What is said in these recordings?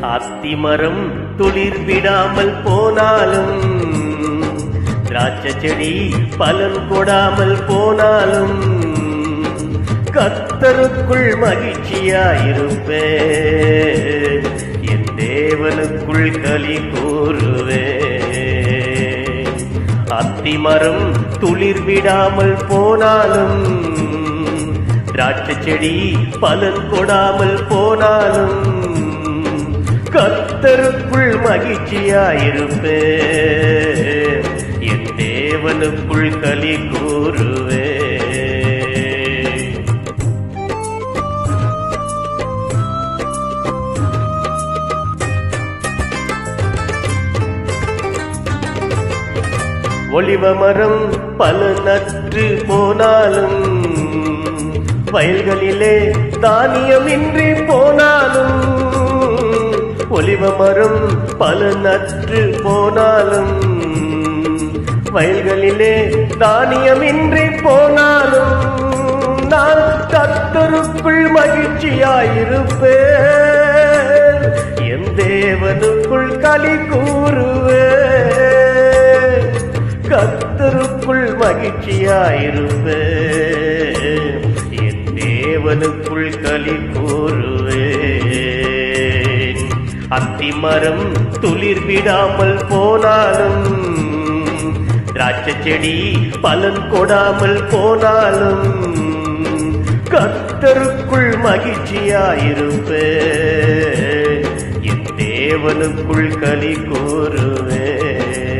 அத்திமரம் துளிர் விடாமல் போனாலும் திராட்சை செடி பலன் கொடாமல் போனாலும் கத்தருக்குள் மகிழ்ச்சியாயிருப்பே என் தேவனுக்குள் களி கூறுவே அத்திமரம் துளிர் விடாமல் போனாலும் திராட்சை செடி பலன் கொடாமல் போனாலும் கத்தருக்குள் மகிழ்ச்சியாயிருப்பே என் தேவனுக்குள் களி கூறுவே ஒளிவ மரம் பல நற்று போனாலும் வயல்களிலே தானியமின்றி போனாலும் ஒளிவ மரம் பல நற்று போனாலும் வயல்களிலே தானியமின்றி போனாலும் நான் கத்தருக்குள் மகிழ்ச்சியாயிருப்பேன் என் தேவனுக்குள் களி கூறுவேன் கத்தருக்குள் மகிழ்ச்சியாயிருப்பேன் என் தேவனுக்குள் களி கூறுவேன் அத்திமரம் துளிர் விடாமல் போனாலும் திராட்சை செடி பலன் கொடாமல் போனாலும் கத்தருக்குள் மகிழ்ச்சியாயிருப்பேன் என் தேவனுக்குள் களி கூறுவேன்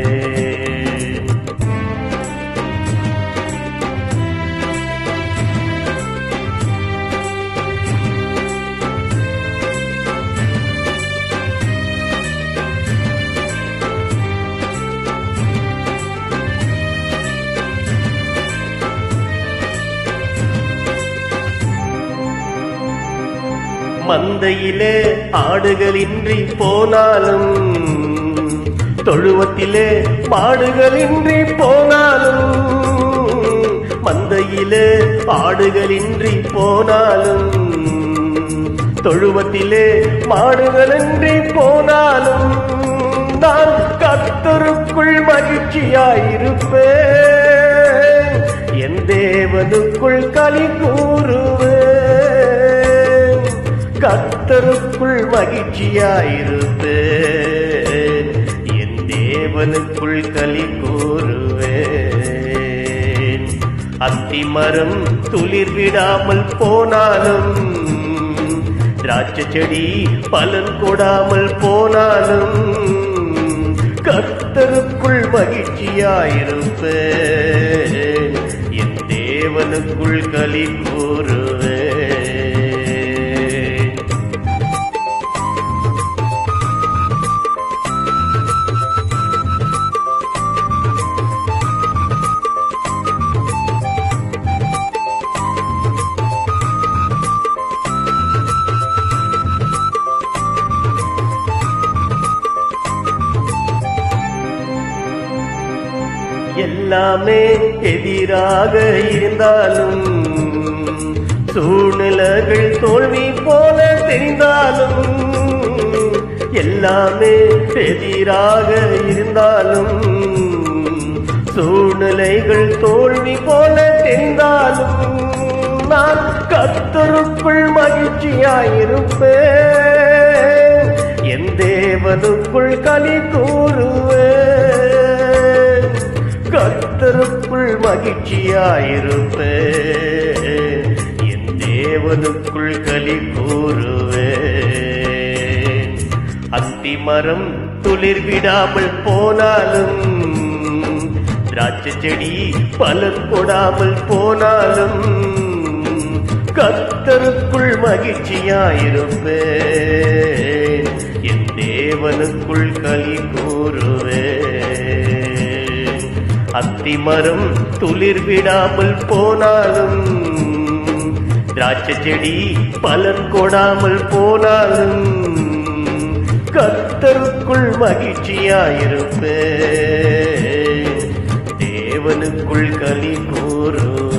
மந்தையிலே ஆடுகளின்றி போனாலும் தொழுவத்திலே மாடுகளின்றி போனாலும் மந்தையிலே ஆடுகளின்றி போனாலும் தொழுவத்திலே மாடுகளின்றி போனாலும் நான் கத்தருக்குள் மகிழ்ச்சியாயிருப்பேன் என் தேவனுக்குள் களி கூறுவேன் கத்தருக்குள் மகிழ்ச்சியாயிருப்பேன் என் தேவனுக்குள் களி கூறுவேன் அத்திமரம் துளிர் விடாமல் போனாலும் திராட்சை செடி பலன் கொடாமல் போனாலும் கத்தருக்குள் மகிழ்ச்சியாயிருப்பேன் என் தேவனுக்குள் களி கூறுவேன் எல்லாமே எதிராக இருந்தாலும் சூழ்நிலைகள் தோல்வி போல தெரிந்தாலும் எல்லாமே எதிராக இருந்தாலும் சூழ்நிலைகள் தோல்வி போல தெரிந்தாலும் நான் கத்தருக்குள் மகிழ்ச்சியாயிருப்பேன் என் தேவனுக்குள் களி கூறுவேன் கத்தருக்குள் மகிழ்ச்சியாயிருப்பேன் என் தேவனுக்குள் களி கூறுவேன் அத்திமரம் துளிர் விடாமல் போனாலும் திராட்சை செடி பலன் கொடாமல் போனாலும் கத்தருக்குள் மகிழ்ச்சியாயிருப்பேன் என் தேவனுக்குள் களி கூறுவேன் அத்திமரம் துளிர் விடாமல் போனாலும் திராட்சை செடி பலன் கொடாமல் போனாலும் கத்தருக்குள் மகிழ்ச்சியாயிருப்பேன் தேவனுக்குள் களி கூறுவேன்